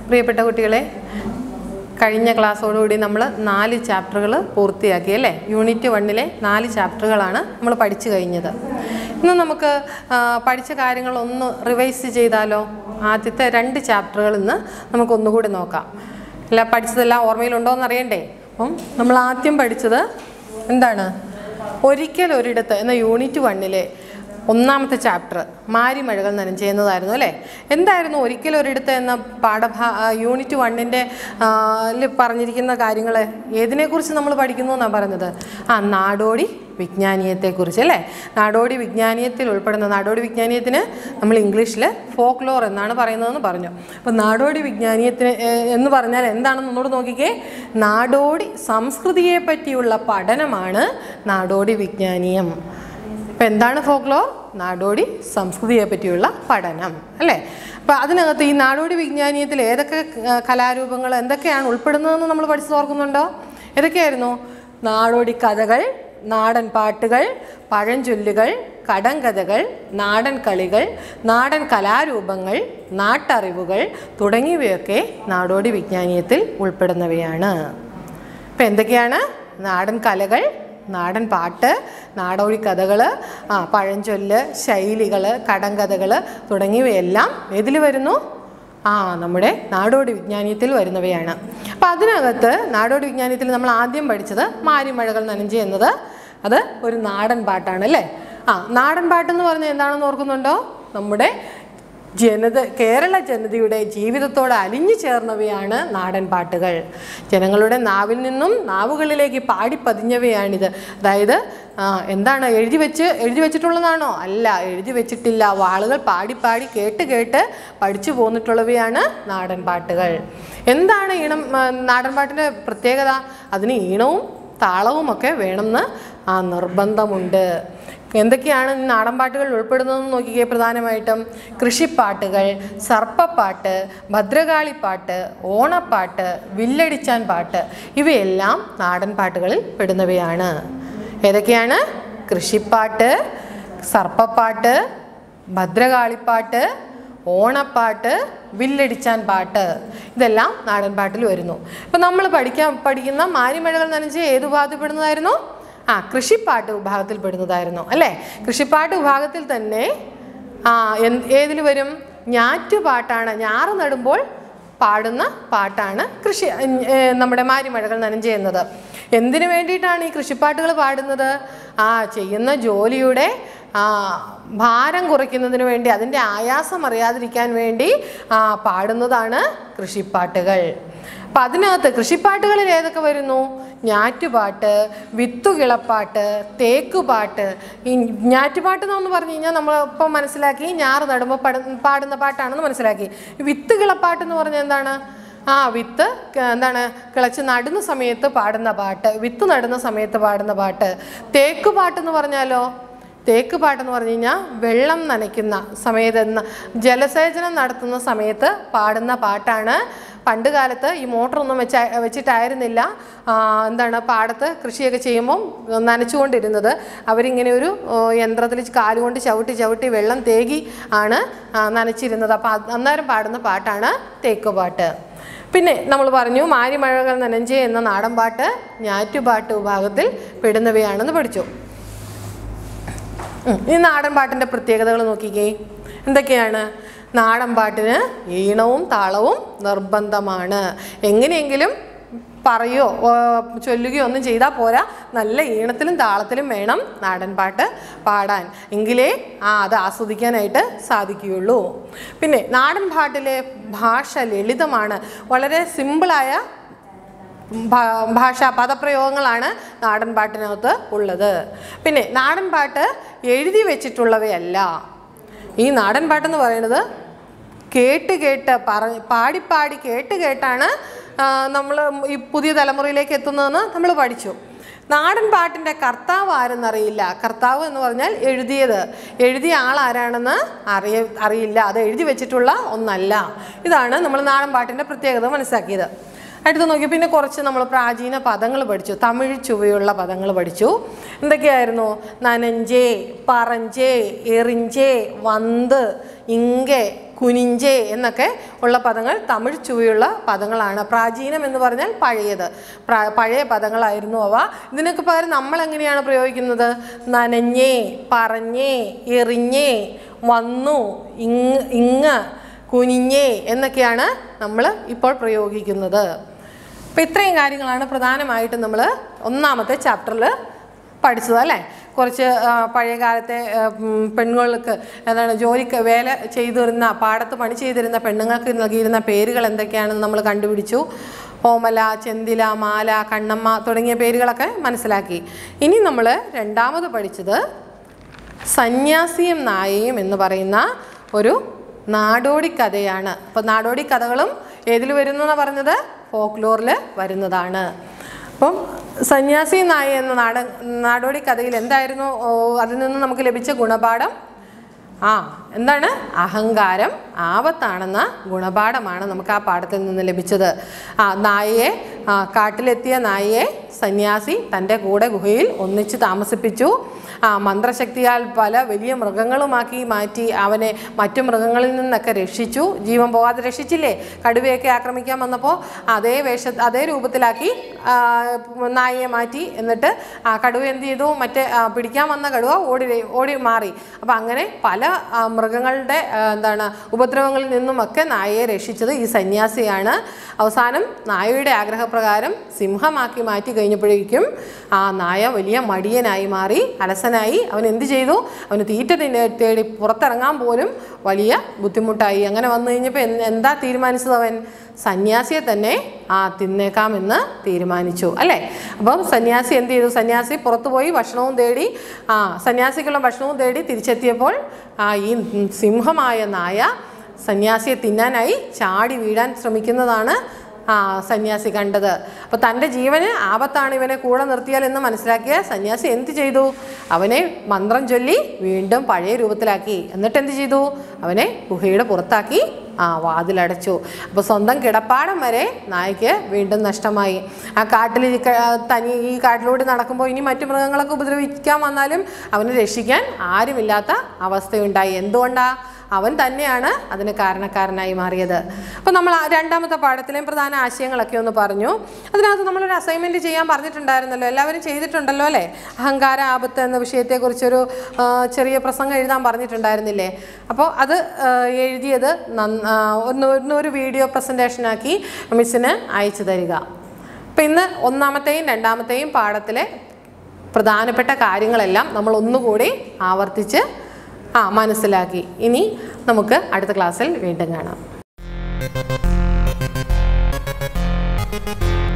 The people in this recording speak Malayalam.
പ്രിയപ്പെട്ട കുട്ടികളെ കഴിഞ്ഞ ക്ലാസ്സോടുകൂടി നമ്മൾ നാല് ചാപ്റ്ററുകൾ പൂർത്തിയാക്കി അല്ലേ യൂണിറ്റ് വണ്ണിലെ നാല് ചാപ്റ്ററുകളാണ് നമ്മൾ പഠിച്ചു കഴിഞ്ഞത് ഇന്ന് നമുക്ക് ആ, പഠിച്ച കാര്യങ്ങൾ ഒന്ന് റിവൈസ് ചെയ്താലോ ആദ്യത്തെ രണ്ട് ചാപ്റ്ററുകൾ ഇന്ന് നമുക്കൊന്നുകൂടി നോക്കാം അല്ല പഠിച്ചതെല്ലാം ഓർമ്മയിലുണ്ടോ എന്ന് അറിയണ്ടേ അപ്പം നമ്മൾ ആദ്യം പഠിച്ചത് എന്താണ് ഒരിക്കൽ ഒരിടത്ത് എന്ന യൂണിറ്റ് വണ്ണിലെ ഒന്നാമത്തെ ചാപ്റ്റർ മാരിമഴകൾ നനഞ്ഞ് ചെയ്യുന്നതായിരുന്നു അല്ലേ എന്തായിരുന്നു ഒരിക്കൽ ഒരിടത്ത് എന്ന പാഠഭാ ആ, യൂണിറ്റ് വണ്ണിൻ്റെ പറഞ്ഞിരിക്കുന്ന കാര്യങ്ങൾ ഏതിനെക്കുറിച്ച് നമ്മൾ പഠിക്കുന്നു എന്നാണ് പറയുന്നത് ആ നാടോടി വിജ്ഞാനീയത്തെക്കുറിച്ച് അല്ലേ നാടോടി വിജ്ഞാനീയത്തിൽ ഉൾപ്പെടുന്ന നാടോടി വിജ്ഞാനീയത്തിന് നമ്മൾ ഇംഗ്ലീഷിൽ ഫോക്ക് ലോർ എന്നാണ് പറയുന്നതെന്ന് പറഞ്ഞു അപ്പോൾ നാടോടി വിജ്ഞാനീയത്തിന് ഏ, എന്ന് പറഞ്ഞാൽ എന്താണെന്ന് ഒന്നുകൂടെ നോക്കിക്കേ നാടോടി സംസ്കൃതിയെ പറ്റിയുള്ള പഠനമാണ് നാടോടി വിജ്ഞാനീയം അപ്പം എന്താണ് ഫോക്ലോർ നാടോടി സംസ്കൃതിയെ പറ്റിയുള്ള പഠനം അല്ലേ അപ്പം അതിനകത്ത് ഈ നാടോടി വിജ്ഞാനീയത്തിൽ ഏതൊക്കെ ആ, കലാരൂപങ്ങൾ എന്തൊക്കെയാണ് ഉൾപ്പെടുന്നതെന്ന് നമ്മൾ പഠിച്ചു ഓർക്കുന്നുണ്ടോ ഏതൊക്കെയായിരുന്നു നാടോടി കഥകൾ നാടൻ പാട്ടുകൾ പഴഞ്ചൊല്ലുകൾ കടങ്കഥകൾ നാടൻ കളികൾ നാടൻ കലാരൂപങ്ങൾ നാട്ടറിവുകൾ തുടങ്ങിയവയൊക്കെ നാടോടി വിജ്ഞാനീയത്തിൽ ഉൾപ്പെടുന്നവയാണ് ഇപ്പം എന്തൊക്കെയാണ് നാടൻ കലകൾ നാടൻ പാട്ട് നാടോടി കഥകൾ ആ പഴഞ്ചൊല്ല് ശൈലികൾ കടങ്കഥകൾ തുടങ്ങിയവയെല്ലാം ഏതിൽ വരുന്നു ആ നമ്മുടെ നാടോടി വിജ്ഞാനീയത്തിൽ വരുന്നവയാണ് അപ്പം അതിനകത്ത് നാടോടി വിജ്ഞാനീയത്തിൽ നമ്മൾ ആദ്യം പഠിച്ചത് മാരിമഴകൾ നനഞ്ച് എന്നത് അത് ഒരു നാടൻ പാട്ടാണ് അല്ലേ ആ നാടൻ പാട്ടെന്ന് പറഞ്ഞാൽ എന്താണെന്ന് ഓർക്കുന്നുണ്ടോ നമ്മുടെ ജനത കേരള ജനതയുടെ ജീവിതത്തോട് അലിഞ്ഞു ചേർന്നവയാണ് നാടൻ പാട്ടുകൾ ജനങ്ങളുടെ നാവിൽ നിന്നും നാവുകളിലേക്ക് പാടിപ്പതിഞ്ഞവയാണിത് അതായത് ആ, എന്താണ് എഴുതി വെച്ച് എഴുതി വെച്ചിട്ടുള്ളതാണോ അല്ല എഴുതി വെച്ചിട്ടില്ല ആളുകൾ പാടി പാടി കേട്ട് കേട്ട് പഠിച്ചു പോന്നിട്ടുള്ളവയാണ് നാടൻ പാട്ടുകൾ എന്താണ് ഈണം ആ, നാടൻ പാട്ടിൻ്റെ പ്രത്യേകത അതിന് ഈണവും താളവും ഒക്കെ വേണമെന്ന് ആ നിർബന്ധമുണ്ട് എന്തൊക്കെയാണ് ഈ നാടൻ പാട്ടുകളിൽ ഉൾപ്പെടുന്നതെന്ന് നോക്കിക്കേ പ്രധാനമായിട്ടും കൃഷിപ്പാട്ടുകൾ സർപ്പപ്പാട്ട് ഭദ്രകാളിപ്പാട്ട് ഓണപ്പാട്ട് വില്ലടിച്ചാൻ പാട്ട് ഇവയെല്ലാം നാടൻ പാട്ടുകളിൽ പെടുന്നവയാണ് ഏതൊക്കെയാണ് കൃഷിപ്പാട്ട് സർപ്പപ്പാട്ട് ഭദ്രകാളിപ്പാട്ട് ഓണപ്പാട്ട് വില്ലടിച്ചാൻ പാട്ട് ഇതെല്ലാം നാടൻ പാട്ടിൽ വരുന്നു ഇപ്പം നമ്മൾ പഠിക്കാൻ പഠിക്കുന്ന മാരിമഴകൾ നനഞ്ച് ഏത് വിഭാഗത്തിൽ പെടുന്നതായിരുന്നു ആ കൃഷിപ്പാട്ട് വിഭാഗത്തിൽ പെടുന്നതായിരുന്നു അല്ലേ കൃഷിപ്പാട്ട് വിഭാഗത്തിൽ തന്നെ ആ എന്ത് ഏതിൽ വരും ഞാറ്റുപാട്ടാണ് ഞാറ് നടുമ്പോൾ പാടുന്ന പാട്ടാണ് കൃഷി ഏ, നമ്മുടെ മാരിമഴകൾ നനഞ്ച് ചെയ്യുന്നത് എന്തിനു വേണ്ടിയിട്ടാണ് ഈ കൃഷിപ്പാട്ടുകൾ പാടുന്നത് ആ ചെയ്യുന്ന ജോലിയുടെ ആ ഭാരം കുറയ്ക്കുന്നതിന് വേണ്ടി അതിൻ്റെ ആയാസം അറിയാതിരിക്കാൻ വേണ്ടി ആ പാടുന്നതാണ് കൃഷിപ്പാട്ടുകൾ അപ്പം അതിനകത്ത് കൃഷിപ്പാട്ടുകളിൽ ഏതൊക്കെ വരുന്നു ഞാറ്റുപാട്ട് വിത്തുകിളപ്പാട്ട് തേക്കുപാട്ട് ഈ ഞാറ്റുപാട്ട് എന്ന് പറഞ്ഞു കഴിഞ്ഞാൽ നമ്മൾ ഇപ്പം മനസ്സിലാക്കി ഞാറ് നടുമ്പോൾ പാട പാടുന്ന പാട്ടാണെന്ന് മനസ്സിലാക്കി വിത്ത് കിളപ്പാട്ട് എന്ന് പറഞ്ഞാൽ എന്താണ് ആ വിത്ത് ക- എന്താണ് കിളച്ച് നടുന്ന സമയത്ത് പാടുന്ന പാട്ട് വിത്ത് നടുന്ന സമയത്ത് പാടുന്ന പാട്ട് തേക്ക് പാട്ടെന്ന് പറഞ്ഞാലോ തേക്ക് പാട്ടെന്ന് പറഞ്ഞു കഴിഞ്ഞാൽ വെള്ളം നനയ്ക്കുന്ന സമയത്ത് ന- ജലസേചനം നടത്തുന്ന സമയത്ത് പാടുന്ന പാട്ടാണ് പണ്ട് കാലത്ത് ഈ മോട്ടറൊന്നും വെച്ച വെച്ചിട്ടായിരുന്നില്ല ആ, എന്താണ് പാടത്ത് കൃഷിയൊക്കെ ചെയ്യുമ്പം നനച്ചുകൊണ്ടിരുന്നത് അവരിങ്ങനെ ഒരു ഓ, യന്ത്രത്തിൽ കാലുകൊണ്ട് ചവിട്ടി ചവിട്ടി വെള്ളം തേകി ആണ് ആ, നനച്ചിരുന്നത് അപ്പോൾ അത് അന്നേരം പാടുന്ന പാട്ടാണ് തേക്ക് പാട്ട് പിന്നെ നമ്മൾ പറഞ്ഞു മാരിമഴകൾ നനഞ്ച് എന്ന നാടൻ പാട്ട് ഞാറ്റുപാട്ട് വിഭാഗത്തിൽ പെടുന്നവയാണെന്ന് പഠിച്ചു ഉം. ഈ നാടൻ പാട്ടിൻ്റെ പ്രത്യേകതകൾ നോക്കിക്കേ എന്തൊക്കെയാണ് നാടൻ പാട്ടിന് ഈണവും താളവും നിർബന്ധമാണ് എങ്ങനെയെങ്കിലും പറയോ ഓ, ചൊല്ലുകയോ ഒന്നും ചെയ്താൽ പോരാ നല്ല ഈണത്തിലും താളത്തിലും വേണം നാടൻ പാട്ട് പാടാൻ എങ്കിലേ ആ അത് ആസ്വദിക്കാനായിട്ട് സാധിക്കുകയുള്ളൂ പിന്നെ നാടൻ പാട്ടിലെ ഭാഷ ലളിതമാണ് വളരെ സിമ്പിളായ ഭാ- ഭാഷാ പദപ്രയോഗങ്ങളാണ് നാടൻ പാട്ടിനകത്ത് ഉള്ളത് പിന്നെ നാടൻ പാട്ട് എഴുതി വെച്ചിട്ടുള്ളവയല്ല ഈ നാടൻ പാട്ടെന്ന് പറയുന്നത് കേട്ട് കേട്ട് പറ പാടി പാടി കേട്ട് കേട്ടാണ് നമ്മൾ ഈ പുതിയ തലമുറയിലേക്ക് എത്തുന്നതെന്ന് നമ്മൾ പഠിച്ചു നാടൻ പാട്ടിൻ്റെ കർത്താവ് ആരെന്നറിയില്ല കർത്താവ് എന്ന് പറഞ്ഞാൽ എഴുതിയത് എഴുതിയ ആൾ ആരാണെന്ന് അറിയ അറിയില്ല അത് എഴുതി വെച്ചിട്ടുള്ള ഒന്നല്ല ഇതാണ് നമ്മൾ നാടൻ പാട്ടിൻ്റെ പ്രത്യേകത മനസ്സിലാക്കിയത് അടുത്ത് നോക്കി പിന്നെ കുറച്ച് നമ്മൾ പ്രാചീന പദങ്ങൾ പഠിച്ചു തമിഴ് ചുവയുള്ള പദങ്ങൾ പഠിച്ചു എന്തൊക്കെയായിരുന്നു നനഞ്ചേ പറഞ്ചേ എറിഞ്ചേ വന്ത് ഇങ്കെ കുനിഞ്ചേ എന്നൊക്കെ ഉള്ള പദങ്ങൾ തമിഴ് ചുവയുള്ള പദങ്ങളാണ് പ്രാചീനം എന്ന് പറഞ്ഞാൽ പഴയത് പ്രാ- പഴയ പദങ്ങളായിരുന്നു അവ ഇതിനൊക്കെ പകരം നമ്മൾ എങ്ങനെയാണ് പ്രയോഗിക്കുന്നത് നനഞ്ഞേ പറഞ്ഞേ എറിഞ്ഞേ വന്നു ഇങ് ഇങ്ങ് കുനിഞ്ഞേ എന്നൊക്കെയാണ് നമ്മൾ ഇപ്പോൾ പ്രയോഗിക്കുന്നത് അപ്പം ഇത്രയും കാര്യങ്ങളാണ് പ്രധാനമായിട്ടും നമ്മൾ ഒന്നാമത്തെ ചാപ്റ്ററിൽ പഠിച്ചത് അല്ലേ കുറച്ച് ആ, പഴയ കാലത്തെ ആ, ഉം, പെണ്ണുങ്ങൾക്ക് എന്താണ് ജോലിക്ക് വേല ചെയ്തിരുന്ന പാടത്ത് പണി ചെയ്തിരുന്ന പെണ്ണുങ്ങൾക്ക് നൽകിയിരുന്ന പേരുകൾ എന്തൊക്കെയാണെന്ന് നമ്മൾ കണ്ടുപിടിച്ചു ഓമല ചെന്തില മാല കണ്ണമ്മ തുടങ്ങിയ പേരുകളൊക്കെ മനസ്സിലാക്കി ഇനി നമ്മൾ രണ്ടാമത് പഠിച്ചത് സന്യാസിയും നായയും എന്ന് പറയുന്ന ഒരു നാടോടി കഥയാണ് അപ്പോൾ നാടോടി കഥകളും ഏതിൽ വരുന്നു എന്നാണ് പറഞ്ഞത് ഫോക്ലോറിൽ വരുന്നതാണ് അപ്പം സന്യാസി നായ എന്ന നാട നാടോടി കഥയിൽ എന്തായിരുന്നു ഓ, അതിൽ നിന്ന് നമുക്ക് ലഭിച്ച ഗുണപാഠം ആ എന്താണ് അഹങ്കാരം ആപത്താണെന്ന ഗുണപാഠമാണ് നമുക്ക് ആ പാഠത്തിൽ നിന്ന് ലഭിച്ചത് ആ നായയെ ആ, കാട്ടിലെത്തിയ നായയെ സന്യാസി തൻ്റെ കൂടെ ഗുഹയിൽ ഒന്നിച്ച് താമസിപ്പിച്ചു ആ മന്ത്രശക്തിയാൽ പല വലിയ മൃഗങ്ങളുമാക്കി മാറ്റി അവനെ മറ്റു മൃഗങ്ങളിൽ നിന്നൊക്കെ രക്ഷിച്ചു ജീവൻ പോകാതെ രക്ഷിച്ചില്ലേ കടുവയൊക്കെ ആക്രമിക്കാൻ വന്നപ്പോൾ അതേ വേഷ അതേ രൂപത്തിലാക്കി ആ, നായയെ മാറ്റി എന്നിട്ട് ആ കടുവ എന്ത് ചെയ്തു മറ്റേ ആ, പിടിക്കാൻ വന്ന കടുവ ഓടി ഓടി മാറി അപ്പം അങ്ങനെ പല ആ, മൃഗങ്ങളുടെ ആ, എന്താണ് ഉപദ്രവങ്ങളിൽ നിന്നുമൊക്കെ നായയെ രക്ഷിച്ചത് ഈ സന്യാസിയാണ് അവസാനം നായയുടെ ആഗ്രഹപ്രകാരം സിംഹമാക്കി മാറ്റി കഴിഞ്ഞപ്പോഴേക്കും ആ നായ വലിയ മടിയനായി മാറി അലസനായി അവൻ എന്ത് ചെയ്തു അവന് തീറ്റ തിന്നെ തേടി പുറത്തിറങ്ങാൻ പോലും വലിയ ബുദ്ധിമുട്ടായി അങ്ങനെ വന്നു കഴിഞ്ഞപ്പോൾ എന്ത് എന്താ തീരുമാനിച്ചത് അവൻ സന്യാസിയെ തന്നെ ആ തിന്നേക്കാമെന്ന് തീരുമാനിച്ചു അല്ലേ അപ്പം സന്യാസി എന്ത് ചെയ്തു സന്യാസി പുറത്തു പോയി ഭക്ഷണവും തേടി ആ സന്യാസിക്കുള്ള ഭക്ഷണവും തേടി തിരിച്ചെത്തിയപ്പോൾ ആ ഈ സിംഹമായ നായ സന്യാസിയെ തിന്നാനായി ചാടി വീഴാൻ ശ്രമിക്കുന്നതാണ് ആ സന്യാസി കണ്ടത് അപ്പോൾ തൻ്റെ ജീവന് ആപത്താണ് ഇവനെ കൂടെ നിർത്തിയാൽ എന്ന് മനസ്സിലാക്കിയ സന്യാസി എന്ത് ചെയ്തു അവനെ മന്ത്രം ചൊല്ലി വീണ്ടും പഴയ രൂപത്തിലാക്കി എന്നിട്ട് എന്ത് ചെയ്തു അവനെ ഗുഹയുടെ പുറത്താക്കി ആ വാതിലടച്ചു അപ്പോൾ സ്വന്തം കിടപ്പാടം വരെ നായ്ക്ക് വീണ്ടും നഷ്ടമായി ആ കാട്ടിൽ ഈ ക- തനി ഈ കാട്ടിലൂടെ നടക്കുമ്പോൾ ഇനി മറ്റു മൃഗങ്ങളൊക്കെ ഉപദ്രവിക്കാൻ വന്നാലും അവനെ രക്ഷിക്കാൻ ആരുമില്ലാത്ത അവസ്ഥയുണ്ടായി എന്തുകൊണ്ടാ അവൻ തന്നെയാണ് അതിന് കാരണക്കാരനായി മാറിയത് അപ്പോൾ നമ്മൾ ആ രണ്ടാമത്തെ പാഠത്തിലെയും പ്രധാന ആശയങ്ങളൊക്കെ ഒന്ന് പറഞ്ഞു അതിനകത്ത് നമ്മളൊരു അസൈൻമെൻറ്റ് ചെയ്യാൻ പറഞ്ഞിട്ടുണ്ടായിരുന്നല്ലോ എല്ലാവരും ചെയ്തിട്ടുണ്ടല്ലോ അല്ലേ അഹങ്കാര ആപത്ത് എന്ന വിഷയത്തെക്കുറിച്ചൊരു ആ, ചെറിയ പ്രസംഗം എഴുതാൻ പറഞ്ഞിട്ടുണ്ടായിരുന്നില്ലേ അപ്പോൾ അത് ആ, എഴുതിയത് നന്ന ആ, ഒന്ന് ഒന്ന് ഒരു വീഡിയോ പ്രസൻറ്റേഷനാക്കി മിസ്സിന് അയച്ചു തരിക അപ്പം ഇന്ന് ഒന്നാമത്തെയും രണ്ടാമത്തെയും പാഠത്തിലെ പ്രധാനപ്പെട്ട കാര്യങ്ങളെല്ലാം നമ്മൾ ഒന്നുകൂടി ആവർത്തിച്ച് ആ മനസ്സിലാക്കി ഇനി നമുക്ക് അടുത്ത ക്ലാസ്സിൽ വീണ്ടും കാണാം